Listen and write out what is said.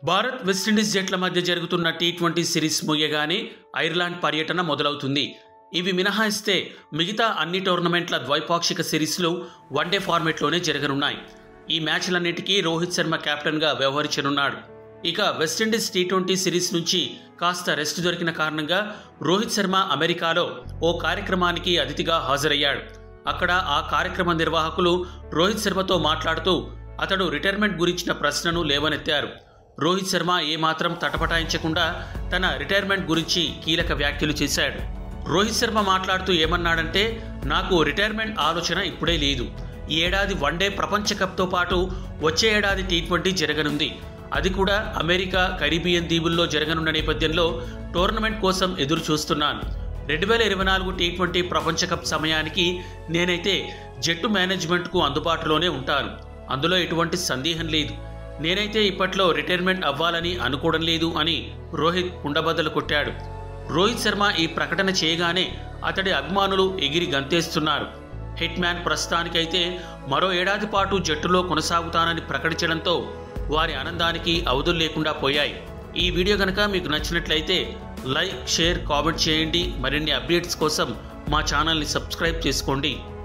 Bharat West Indies జట్ల మధ్య జరుగుతున్న టీ ట్వంటీ సిరీస్ ముగియగానే ఐర్లాండ్ పర్యటన మొదలవుతుంది ఇవి మినహాయిస్తే మిగతా అన్ని టోర్నమెంట్ల ద్వైపాక్షిక సిరీస్లు వన్డే ఫార్మెట్లోనే జరగనున్నాయి ఈ మ్యాచ్లన్నిటికీ రోహిత్ శర్మ కెప్టెన్గా వ్యవహరించనున్నాడు ఇక వెస్టిండీస్ టీ ట్వంటీ సిరీస్ నుంచి కాస్త రెస్ట్ దొరికిన కారణంగా రోహిత్ శర్మ అమెరికాలో ఓ కార్యక్రమానికి అతిథిగా హాజరయ్యాడు అక్కడ ఆ కార్యక్రమ నిర్వాహకులు రోహిత్ శర్మతో మాట్లాడుతూ అతడు రిటైర్మెంట్ గురించిన ప్రశ్నను లేవనెత్తారు రోహిత్ శర్మ ఏమాత్రం తటపటాయించకుండా తన రిటైర్మెంట్ గురించి కీలక వ్యాఖ్యలు చేశాడు రోహిత్ శర్మ మాట్లాడుతూ ఏమన్నాడంటే నాకు రిటైర్మెంట్ ఆలోచన ఇప్పుడే లేదు ఈ ఏడాది వన్డే ప్రపంచ కప్తో పాటు వచ్చే ఏడాది టీ ట్వంటీ జరగనుంది అది కూడా అమెరికా కరీబియన్ దీవుల్లో జరగనున్న నేపథ్యంలో టోర్నమెంట్ కోసం ఎదురు చూస్తున్నాను రెండు వేల ఇరవై నాలుగు టీ ట్వంటీ ప్రపంచ కప్ సమయానికి నేనైతే జట్టు మేనేజ్మెంట్కు అందుబాటులోనే ఉంటాను అందులో ఎటువంటి సందేహం లేదు నేనైతే ఇప్పట్లో రిటైర్మెంట్ అవ్వాలని అనుకోవడం లేదు అని రోహిత్ కుండబద్దలు కొట్టాడు రోహిత్ శర్మ ఈ ప్రకటన చేయగానే అతడి అభిమానులు ఎగిరి గంతేస్తున్నారు హిట్ మ్యాన్ ప్రస్తుతానికైతే మరో ఏడాది పాటు జట్టులో కొనసాగుతానని ప్రకటించడంతో వారి ఆనందానికి అవధులు లేకుండా పోయాయి ఈ వీడియో కనుక మీకు నచ్చినట్లయితే లైక్ షేర్ కామెంట్ చేయండి మరిన్ని అప్డేట్స్ కోసం మా ఛానల్ని సబ్స్క్రైబ్ చేసుకోండి